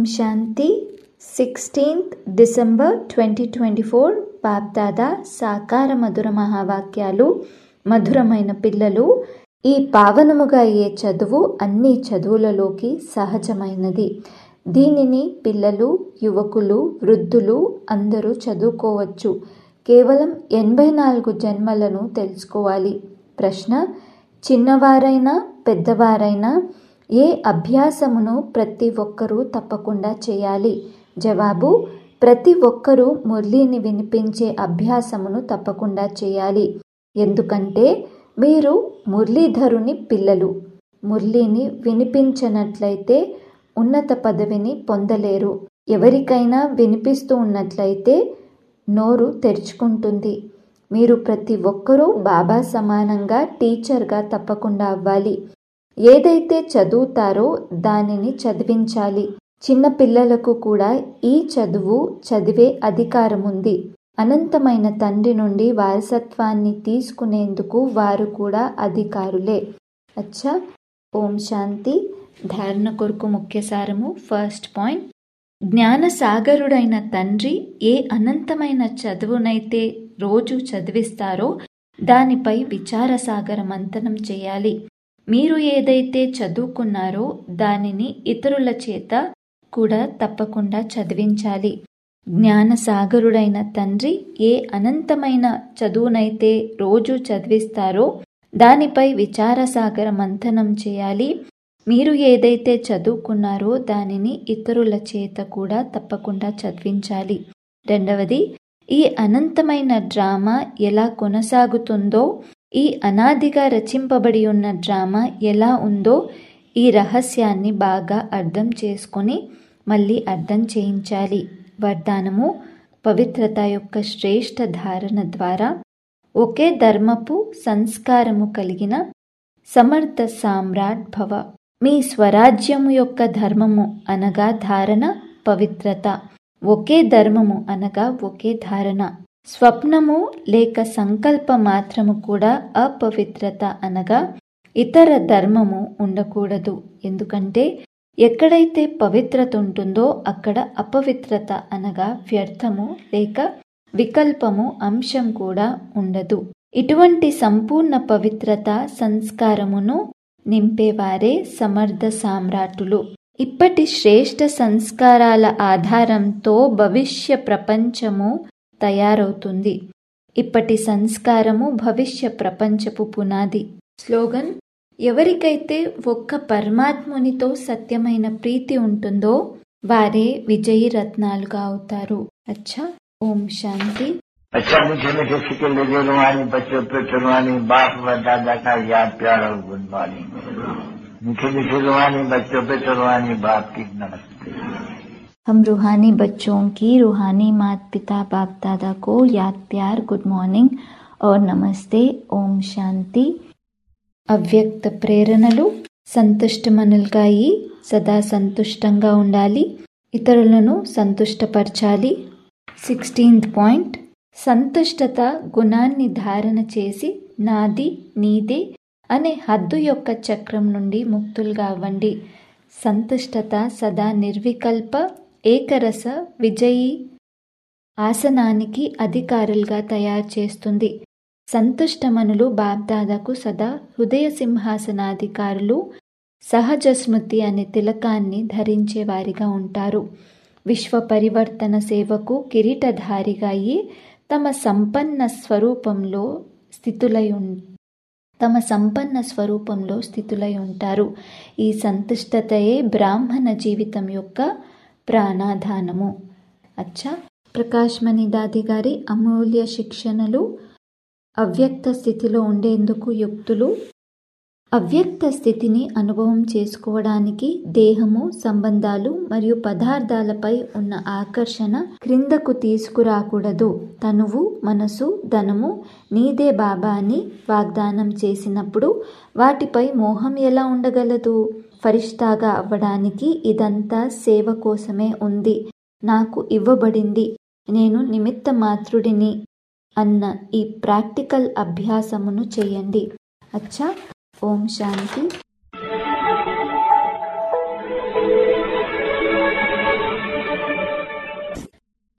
శాంతి sixteenth December twenty twenty four Bapdada సాకార మధుర మహావాక్యాలు మధురమైన పిల్లలు ఈ పావనముగా అయ్యే చదువు అన్ని చదువులలోకి సహజమైనది దీనిని పిల్లలు యువకులు వృద్ధులు అందరూ చదువుకోవచ్చు కేవలం ఎనభై నాలుగు జన్మలను తెలుసుకోవాలి ప్రశ్న చిన్నవారైనా పెద్దవారైనా ఏ అభ్యాసమును ప్రతి ఒక్కరూ తప్పకుండా చేయాలి జవాబు ప్రతి ఒక్కరూ మురళిని వినిపించే అభ్యాసమును తప్పకుండా చేయాలి ఎందుకంటే మీరు మురళీధరుని పిల్లలు మురళిని వినిపించనట్లయితే ఉన్నత పదవిని పొందలేరు ఎవరికైనా వినిపిస్తూ ఉన్నట్లయితే నోరు తెరుచుకుంటుంది మీరు ప్రతి ఒక్కరూ బాబా సమానంగా టీచర్గా తప్పకుండా అవ్వాలి ఏదైతే చదువుతారో దానిని చదివించాలి చిన్న పిల్లలకు కూడా ఈ చదువు చదివే అధికారం ఉంది అనంతమైన తండ్రి నుండి వారసత్వాన్ని తీసుకునేందుకు వారు కూడా అధికారులే అచ్చా ఓం శాంతి ధారణ కొరకు ముఖ్య సారము ఫస్ట్ పాయింట్ జ్ఞాన సాగరుడైన తండ్రి ఏ అనంతమైన చదువునైతే రోజు చదివిస్తారో దానిపై విచార సాగర మంతనం చేయాలి మీరు ఏదైతే చదువుకున్నారో దానిని ఇతరుల చేత కూడా తప్పకుండా చదివించాలి జ్ఞాన సాగరుడైన తండ్రి ఏ అనంతమైన చదువునైతే రోజు చదివిస్తారో దానిపై విచార సాగర మంథనం చేయాలి మీరు ఏదైతే చదువుకున్నారో దానిని ఇతరుల చేత కూడా తప్పకుండా చదివించాలి రెండవది ఈ అనంతమైన డ్రామా ఎలా కొనసాగుతుందో ఈ అనాదిగా రచింపబడి ఉన్న డ్రామా ఎలా ఉందో ఈ రహస్యాన్ని బాగా అర్థం చేసుకొని మళ్ళీ అర్థం చేయించాలి వరదానము పవిత్రత యొక్క శ్రేష్ఠ ధారణ ద్వారా ఒకే ధర్మపు సంస్కారము కలిగిన సమర్థ సామ్రాట్ భవ మీ స్వరాజ్యము యొక్క ధర్మము అనగా ధారణ పవిత్రత ఒకే ధర్మము అనగా ఒకే ధారణ స్వప్నము లేక సంకల్ప మాత్రము కూడా అపవిత్రత అనగా ఇతర ధర్మము ఉండకూడదు ఎందుకంటే ఎక్కడైతే పవిత్రత ఉంటుందో అక్కడ అపవిత్రత అనగా వ్యర్థము లేక వికల్పము అంశం కూడా ఉండదు ఇటువంటి సంపూర్ణ పవిత్రత సంస్కారమును నింపేవారే సమర్థ సామ్రాటులు ఇప్పటి శ్రేష్ఠ సంస్కారాల ఆధారంతో భవిష్య ప్రపంచము తయారవుతుంది ఇప్పటి సంస్కారము భవిష్య ప్రపంచపు పునాది స్లోగన్ ఎవరికైతే ఒక్క పరమాత్మునితో సత్యమైన ప్రీతి ఉంటుందో వారే విజయీ రత్నాలుగా అవుతారు అచ్చా ఓం శాంతి अच्छा मीठे मीठे सिक्के लगे रुहानी बच्चों पे चुनवानी बाप व दादा का याद प्यार और गुड मॉर्निंग मीठे मीठे रुहानी बच्चों पे चुनवानी बाप की नमस्ते हम रूहानी बच्चों की रूहानी माता पिता बाप दादा को याद प्यार गुड मॉर्निंग और नमस्ते ఓం శాంతి అవ్యక్త ప్రేరణలు సంతుష్టమనులుగా అయి సదా సంతుష్టంగా ఉండాలి ఇతరులను సంతుష్టపరచాలి సిక్స్టీన్త్ పాయింట్ సంతుష్టత గుణాన్ని ధారణ చేసి నాది నీదే అనే హద్దు యొక్క చక్రం నుండి ముక్తులుగా అవ్వండి సంతుష్టత సదా నిర్వికల్ప ఏకరస విజయీ ఆసనానికి అధికారులుగా తయారు చేస్తుంది సంతుష్టమనులు బాబ్దాదాకు సదా హృదయ సింహాసనాధికారులు సహజ స్మృతి అనే తిలకాన్ని ధరించే వారిగా ఉంటారు విశ్వ పరివర్తన సేవకు కిరీటధారిగా అయి తమ సంపన్న స్వరూపంలో స్థితులై ఉం తమ సంపన్న స్వరూపంలో స్థితులై ఉంటారు ఈ సంతుష్టతయే బ్రాహ్మణ జీవితం యొక్క ప్రాణాధానము అచ్చా ప్రకాష్ మణి దాది గారి అమూల్య శిక్షణలు అవ్యక్త స్థితిలో ఉండేందుకు యుక్తులు అవ్యక్త స్థితిని అనుభవం చేసుకోవడానికి దేహము సంబంధాలు మరియు పదార్థాలపై ఉన్న ఆకర్షణ క్రిందకు తీసుకురాకూడదు తనువు మనసు ధనము నీదే బాబా అని వాగ్దానం చేసినప్పుడు వాటిపై మోహం ఎలా ఉండగలదు ఫరిష్తాగా అవ్వడానికి ఇదంతా సేవ కోసమే ఉంది నాకు ఇవ్వబడింది నేను నిమిత్త మాతృడిని అన్న ఈ ప్రాక్టికల్ అభ్యాసమును చేయండి అచ్చా ఓం శాంతి